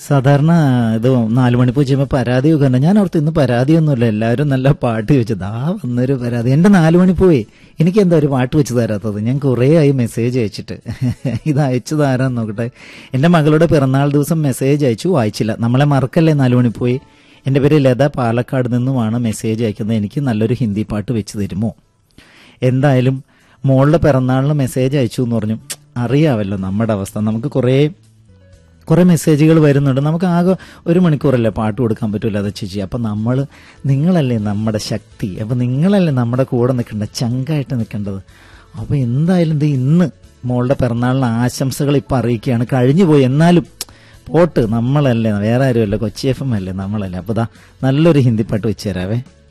സാധാരണ ഇത് നാലു മണി പോയി ചെയ്യുമ്പോൾ പരാതി വെക്കണ്ട ഞാൻ ഓർത്ത് ഇന്ന് പരാതിയൊന്നുമില്ല എല്ലാവരും നല്ല പാട്ട് വെച്ചത് ആ വന്നൊരു പരാതി എന്റെ നാലു മണി പോയി എനിക്ക് എന്താ ഒരു പാട്ട് വെച്ച് തരാത്തത് ഞാൻ കുറേ ആയി മെസ്സേജ് അയച്ചിട്ട് ഇത് അയച്ചു തരാൻ നോക്കട്ടെ എന്റെ മകളുടെ പിറന്നാൾ ദിവസം മെസ്സേജ് അയച്ചു വായിച്ചില്ല നമ്മളെ മറക്കല്ലേ നാലു മണി പോയി എന്റെ പേര് ലത പാലക്കാട് നിന്നുമാണ് മെസ്സേജ് അയക്കുന്നത് എനിക്ക് നല്ലൊരു ഹിന്ദി പാട്ട് വെച്ച് തരുമോ എന്തായാലും മോളുടെ പിറന്നാളിന് മെസ്സേജ് അയച്ചു എന്ന് പറഞ്ഞു അറിയാമല്ലോ നമ്മുടെ അവസ്ഥ നമുക്ക് കുറേ കുറേ മെസ്സേജുകൾ വരുന്നുണ്ട് നമുക്ക് ആകെ ഒരു മണിക്കൂറല്ലേ പാട്ട് കൊടുക്കാൻ പറ്റൂല അത് ചേച്ചി അപ്പം നമ്മൾ നിങ്ങളല്ലേ നമ്മുടെ ശക്തി അപ്പം നിങ്ങളല്ലേ നമ്മുടെ കൂടെ നിൽക്കേണ്ടത് ചങ്കായിട്ട് നിൽക്കേണ്ടത് അപ്പോൾ എന്തായാലും ഇത് ഇന്ന് മോളുടെ പിറന്നാളിന് ആശംസകൾ ഇപ്പം അറിയിക്കുകയാണ് കഴിഞ്ഞു പോയി എന്നാലും പോട്ട് നമ്മളല്ലേ വേറെ ആരുമല്ല കൊച്ചി എഫ് എം അല്ലേ നമ്മളല്ലേ അപ്പോൾ ദാ നല്ലൊരു ഹിന്ദി പാട്ട് വെച്ച് തരാവേ